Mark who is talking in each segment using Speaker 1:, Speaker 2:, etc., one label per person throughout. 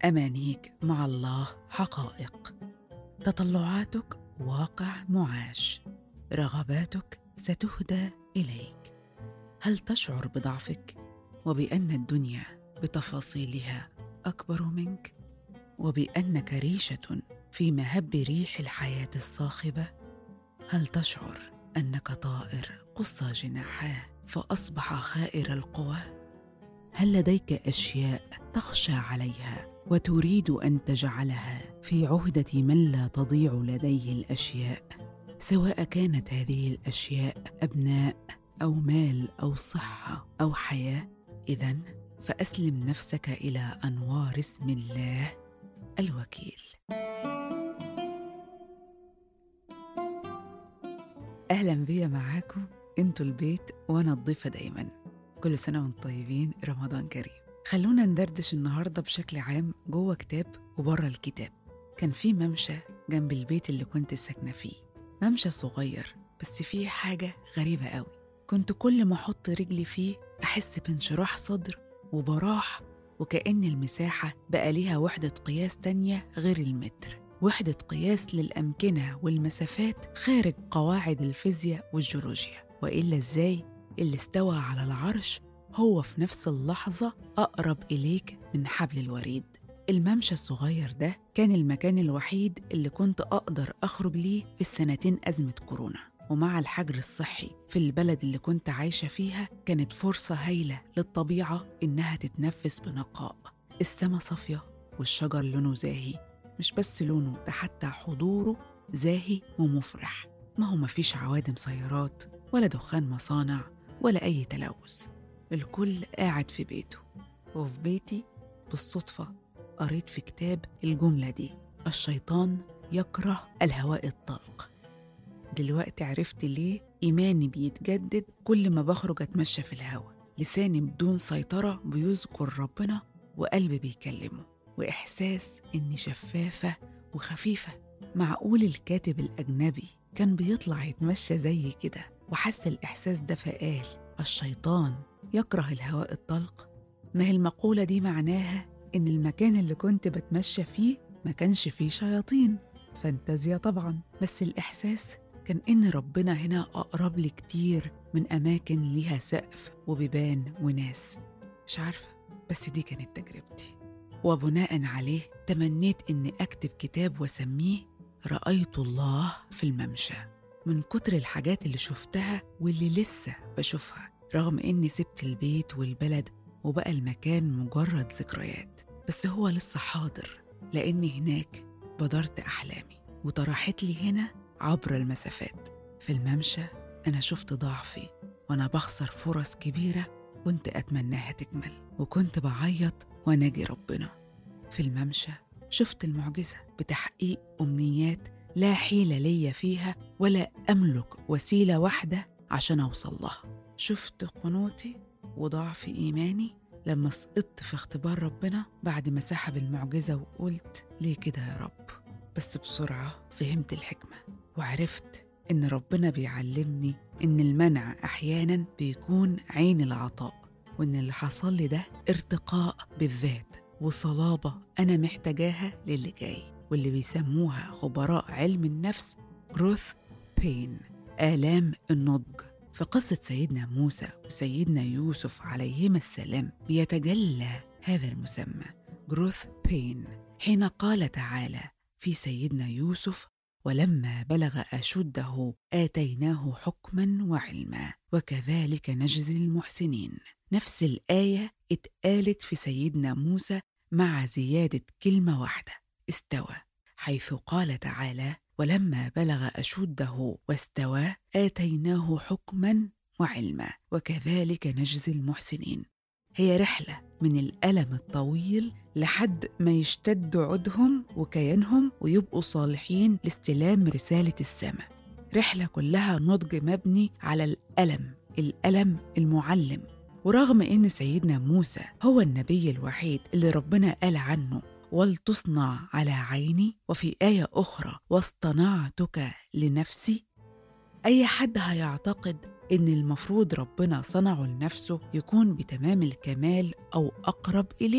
Speaker 1: امانيك مع الله حقائق تطلعاتك واقع معاش رغباتك ستهدى اليك هل تشعر بضعفك وبان الدنيا بتفاصيلها اكبر منك وبانك ريشه في مهب ريح الحياه الصاخبه هل تشعر انك طائر قص جناحاه فاصبح خائر القوى هل لديك اشياء تخشى عليها وتريد ان تجعلها في عهده من لا تضيع لديه الاشياء سواء كانت هذه الاشياء ابناء او مال او صحه او حياه اذا فاسلم نفسك الى انوار اسم الله الوكيل اهلا بيا معاكم انتوا البيت وانا الضيفه دايما كل سنه وانتم طيبين رمضان كريم خلونا ندردش النهارده بشكل عام جوه كتاب وبره الكتاب كان في ممشى جنب البيت اللي كنت ساكنه فيه ممشى صغير بس فيه حاجه غريبه قوي كنت كل ما احط رجلي فيه احس بانشراح صدر وبراح وكأن المساحة بقى ليها وحدة قياس تانية غير المتر وحدة قياس للأمكنة والمسافات خارج قواعد الفيزياء والجيولوجيا وإلا إزاي اللي استوى على العرش هو في نفس اللحظة أقرب إليك من حبل الوريد الممشى الصغير ده كان المكان الوحيد اللي كنت أقدر أخرج ليه في السنتين أزمة كورونا ومع الحجر الصحي في البلد اللي كنت عايشة فيها كانت فرصة هايلة للطبيعة إنها تتنفس بنقاء السما صافية والشجر لونه زاهي مش بس لونه ده حتى حضوره زاهي ومفرح ما هو مفيش عوادم سيارات ولا دخان مصانع ولا أي تلوث الكل قاعد في بيته وفي بيتي بالصدفة قريت في كتاب الجملة دي الشيطان يكره الهواء الطلق دلوقتي عرفت ليه إيماني بيتجدد كل ما بخرج أتمشى في الهواء لساني بدون سيطرة بيذكر ربنا وقلبي بيكلمه وإحساس إني شفافة وخفيفة معقول الكاتب الأجنبي كان بيطلع يتمشى زي كده وحس الإحساس ده فقال الشيطان يكره الهواء الطلق ما هي المقولة دي معناها إن المكان اللي كنت بتمشى فيه ما كانش فيه شياطين فانتازيا طبعا بس الإحساس كان إن ربنا هنا أقرب لي كتير من أماكن ليها سقف وبيبان وناس مش عارفة بس دي كانت تجربتي وبناء عليه تمنيت إني أكتب كتاب وسميه رأيت الله في الممشى من كتر الحاجات اللي شفتها واللي لسه بشوفها رغم إني سبت البيت والبلد وبقى المكان مجرد ذكريات بس هو لسه حاضر لأني هناك بدرت أحلامي وطرحت لي هنا عبر المسافات في الممشى أنا شفت ضعفي وأنا بخسر فرص كبيرة كنت أتمناها تكمل وكنت بعيط وناجي ربنا في الممشى شفت المعجزة بتحقيق أمنيات لا حيلة ليا فيها ولا أملك وسيلة واحدة عشان أوصل لها شفت قنوتي وضعف إيماني لما سقطت في اختبار ربنا بعد ما سحب المعجزة وقلت ليه كده يا رب بس بسرعة فهمت الحكمة وعرفت إن ربنا بيعلمني إن المنع أحيانا بيكون عين العطاء وإن اللي حصل لي ده ارتقاء بالذات وصلابة أنا محتاجاها للي جاي واللي بيسموها خبراء علم النفس جروث بين آلام النضج في قصة سيدنا موسى وسيدنا يوسف عليهما السلام بيتجلى هذا المسمى جروث بين حين قال تعالى في سيدنا يوسف ولما بلغ أشده آتيناه حكما وعلما وكذلك نجزي المحسنين نفس الآية اتقالت في سيدنا موسى مع زيادة كلمة واحدة استوى حيث قال تعالى ولما بلغ أشده واستوى آتيناه حكما وعلما وكذلك نجزي المحسنين هي رحلة من الألم الطويل لحد ما يشتد عودهم وكيانهم ويبقوا صالحين لاستلام رسالة السماء رحلة كلها نضج مبني على الألم الألم المعلم ورغم إن سيدنا موسى هو النبي الوحيد اللي ربنا قال عنه ولتصنع على عيني وفي آية أخرى واصطنعتك لنفسي أي حد هيعتقد إن المفروض ربنا صنعه لنفسه يكون بتمام الكمال أو أقرب إليه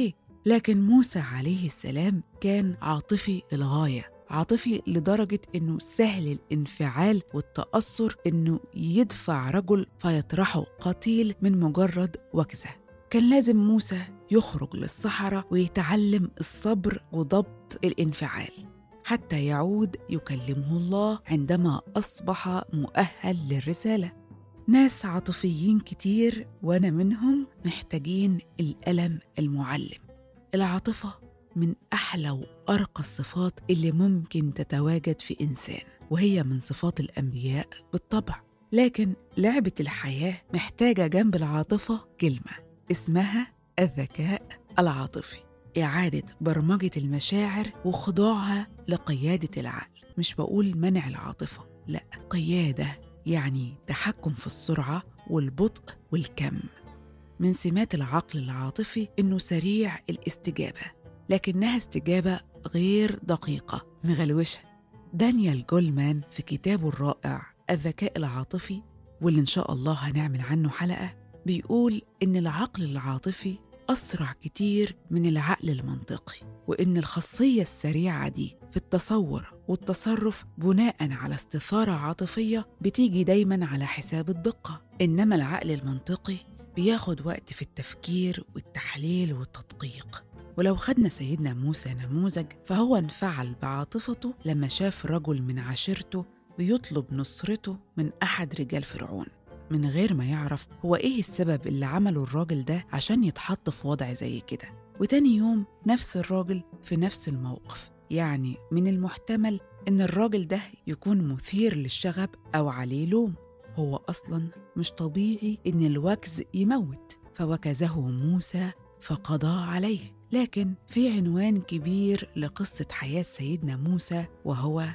Speaker 1: لكن موسى عليه السلام كان عاطفي للغاية عاطفي لدرجة إنه سهل الانفعال والتأثر إنه يدفع رجل فيطرحه قتيل من مجرد وكزة كان لازم موسى يخرج للصحراء ويتعلم الصبر وضبط الانفعال حتى يعود يكلمه الله عندما أصبح مؤهل للرسالة ناس عاطفيين كتير وأنا منهم محتاجين الألم المعلم العاطفة من أحلى وأرقى الصفات اللي ممكن تتواجد في إنسان وهي من صفات الأنبياء بالطبع لكن لعبة الحياة محتاجة جنب العاطفة كلمة اسمها الذكاء العاطفي إعادة برمجة المشاعر وخضوعها لقيادة العقل مش بقول منع العاطفة لا قيادة يعني تحكم في السرعة والبطء والكم من سمات العقل العاطفي إنه سريع الاستجابة لكنها استجابة غير دقيقة مغلوشة دانيال جولمان في كتابه الرائع الذكاء العاطفي واللي إن شاء الله هنعمل عنه حلقة بيقول إن العقل العاطفي أسرع كتير من العقل المنطقي وإن الخاصية السريعة دي في التصور والتصرف بناء على استثارة عاطفية بتيجي دايما على حساب الدقة إنما العقل المنطقي بياخد وقت في التفكير والتحليل والتدقيق ولو خدنا سيدنا موسى نموذج فهو انفعل بعاطفته لما شاف رجل من عشيرته بيطلب نصرته من أحد رجال فرعون من غير ما يعرف هو إيه السبب اللي عمله الراجل ده عشان يتحط في وضع زي كده وتاني يوم نفس الراجل في نفس الموقف يعني من المحتمل إن الراجل ده يكون مثير للشغب أو عليه لوم هو أصلا مش طبيعي إن الوكز يموت فوكزه موسى فقضى عليه لكن في عنوان كبير لقصة حياة سيدنا موسى وهو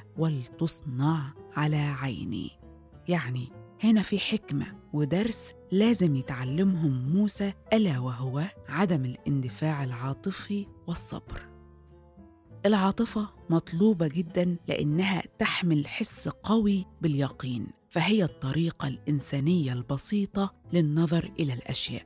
Speaker 1: ولتصنع على عيني يعني هنا في حكمة ودرس لازم يتعلمهم موسى ألا وهو عدم الاندفاع العاطفي والصبر العاطفة مطلوبة جدا لأنها تحمل حس قوي باليقين فهي الطريقة الإنسانية البسيطة للنظر إلى الأشياء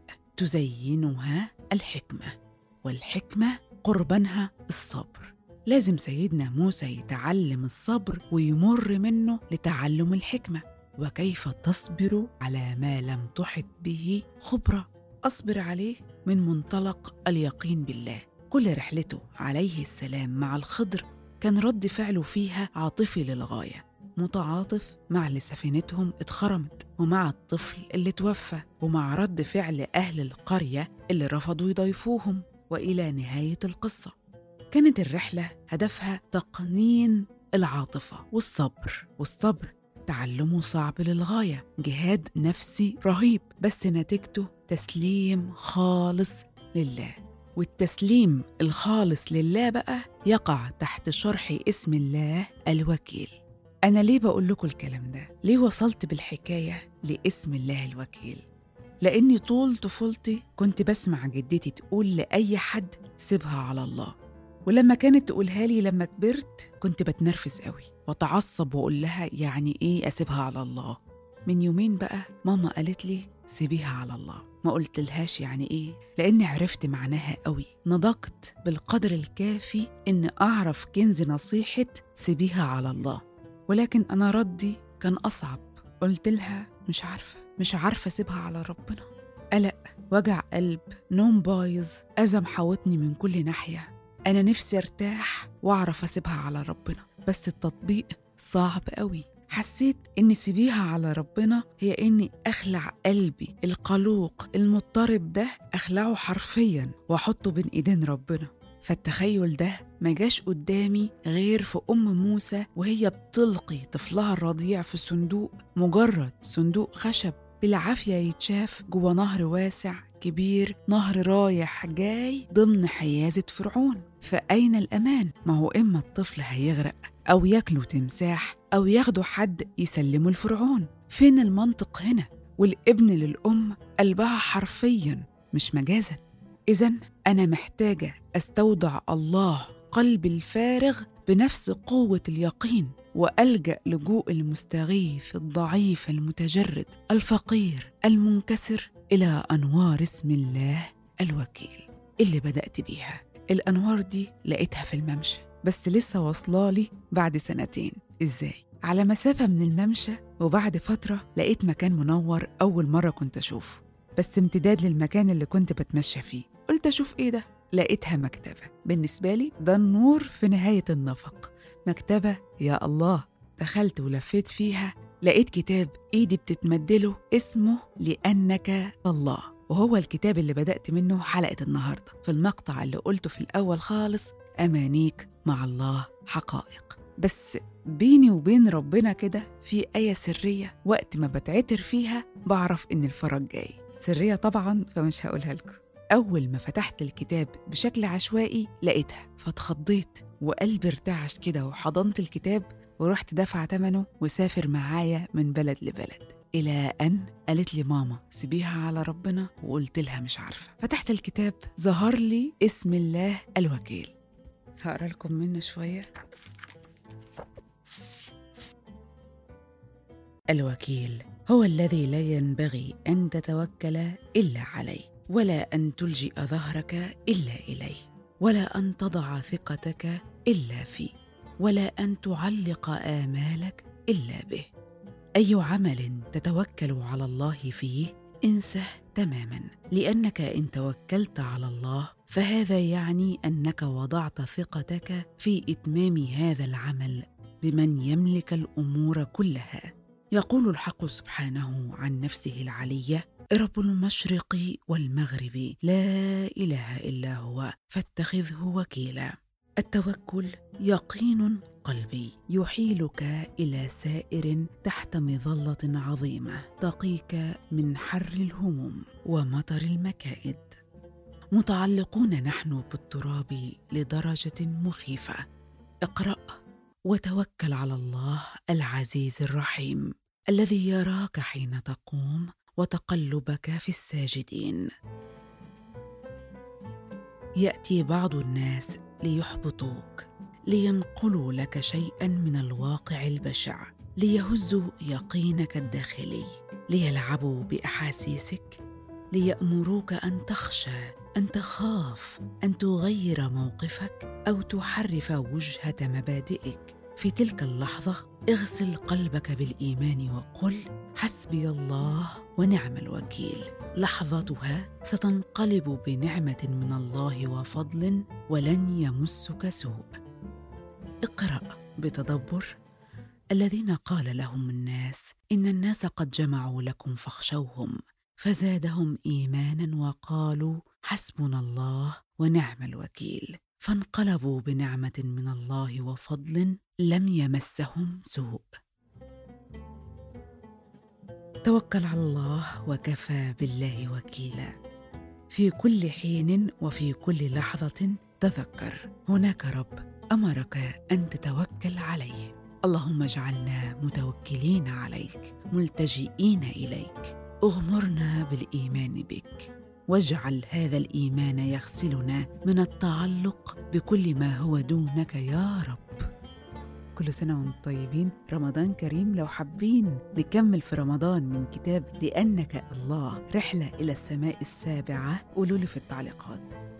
Speaker 1: تزينها الحكمة والحكمة قربانها الصبر لازم سيدنا موسى يتعلم الصبر ويمر منه لتعلم الحكمة وكيف تصبر على ما لم تحط به خبرة أصبر عليه من منطلق اليقين بالله كل رحلته عليه السلام مع الخضر كان رد فعله فيها عاطفي للغايه متعاطف مع اللي سفينتهم اتخرمت ومع الطفل اللي توفى ومع رد فعل اهل القريه اللي رفضوا يضيفوهم والى نهايه القصه كانت الرحله هدفها تقنين العاطفه والصبر والصبر تعلمه صعب للغايه جهاد نفسي رهيب بس نتيجته تسليم خالص لله والتسليم الخالص لله بقى يقع تحت شرح اسم الله الوكيل أنا ليه بقول لكم الكلام ده؟ ليه وصلت بالحكاية لاسم الله الوكيل؟ لأني طول طفولتي كنت بسمع جدتي تقول لأي حد سيبها على الله ولما كانت تقولها لي لما كبرت كنت بتنرفز قوي واتعصب واقول لها يعني ايه اسيبها على الله من يومين بقى ماما قالت لي سيبيها على الله ما قلت لهاش يعني ايه لاني عرفت معناها قوي نضجت بالقدر الكافي ان اعرف كنز نصيحه سيبيها على الله ولكن انا ردي كان اصعب قلت لها مش عارفه مش عارفه اسيبها على ربنا قلق وجع قلب نوم بايظ اذى محوطني من كل ناحيه انا نفسي ارتاح واعرف اسيبها على ربنا بس التطبيق صعب قوي حسيت ان سيبيها على ربنا هي اني اخلع قلبي القلوق المضطرب ده اخلعه حرفيا واحطه بين ايدين ربنا فالتخيل ده ما جاش قدامي غير في ام موسى وهي بتلقي طفلها الرضيع في صندوق مجرد صندوق خشب بالعافيه يتشاف جوه نهر واسع كبير نهر رايح جاي ضمن حيازه فرعون فاين الامان ما هو اما الطفل هيغرق أو ياكلوا تمساح أو ياخدوا حد يسلموا لفرعون فين المنطق هنا؟ والابن للأم قلبها حرفيا مش مجازا إذا أنا محتاجة أستودع الله قلبي الفارغ بنفس قوة اليقين وألجأ لجوء المستغيث الضعيف المتجرد الفقير المنكسر إلى أنوار اسم الله الوكيل اللي بدأت بيها الأنوار دي لقيتها في الممشى بس لسه واصلالي بعد سنتين إزاي؟ على مسافة من الممشى وبعد فترة لقيت مكان منور أول مرة كنت أشوفه بس امتداد للمكان اللي كنت بتمشى فيه قلت أشوف إيه ده؟ لقيتها مكتبة بالنسبة لي ده النور في نهاية النفق مكتبة يا الله دخلت ولفيت فيها لقيت كتاب إيدي بتتمدله اسمه لأنك الله وهو الكتاب اللي بدأت منه حلقة النهاردة في المقطع اللي قلته في الأول خالص أمانيك مع الله حقائق بس بيني وبين ربنا كده في آية سرية وقت ما بتعتر فيها بعرف إن الفرج جاي سرية طبعا فمش هقولها لكم أول ما فتحت الكتاب بشكل عشوائي لقيتها فاتخضيت وقلبي ارتعش كده وحضنت الكتاب ورحت دافعة تمنه وسافر معايا من بلد لبلد إلى أن قالت لي ماما سيبيها على ربنا وقلت لها مش عارفة فتحت الكتاب ظهر لي اسم الله الوكيل هقرا لكم منه شوية الوكيل هو الذي لا ينبغي أن تتوكل إلا عليه ولا أن تلجئ ظهرك إلا إليه ولا أن تضع ثقتك إلا فيه ولا أن تعلق آمالك إلا به أي عمل تتوكل على الله فيه انسه تماما لأنك إن توكلت على الله فهذا يعني أنك وضعت ثقتك في إتمام هذا العمل بمن يملك الأمور كلها يقول الحق سبحانه عن نفسه العليه رب المشرق والمغرب لا اله الا هو فاتخذه وكيلا التوكل يقين قلبي يحيلك الى سائر تحت مظله عظيمه تقيك من حر الهموم ومطر المكائد متعلقون نحن بالتراب لدرجه مخيفه اقرا وتوكل على الله العزيز الرحيم الذي يراك حين تقوم وتقلبك في الساجدين ياتي بعض الناس ليحبطوك لينقلوا لك شيئا من الواقع البشع ليهزوا يقينك الداخلي ليلعبوا باحاسيسك ليامروك ان تخشى ان تخاف ان تغير موقفك او تحرف وجهه مبادئك في تلك اللحظه اغسل قلبك بالايمان وقل حسبي الله ونعم الوكيل لحظتها ستنقلب بنعمه من الله وفضل ولن يمسك سوء اقرا بتدبر الذين قال لهم الناس ان الناس قد جمعوا لكم فاخشوهم فزادهم ايمانا وقالوا حسبنا الله ونعم الوكيل فانقلبوا بنعمه من الله وفضل لم يمسهم سوء توكل على الله وكفى بالله وكيلا في كل حين وفي كل لحظه تذكر هناك رب امرك ان تتوكل عليه اللهم اجعلنا متوكلين عليك ملتجئين اليك اغمرنا بالايمان بك واجعل هذا الايمان يغسلنا من التعلق بكل ما هو دونك يا رب كل سنة وانتم طيبين رمضان كريم لو حابين نكمل في رمضان من كتاب لأنك الله رحلة إلى السماء السابعة قولوا لي في التعليقات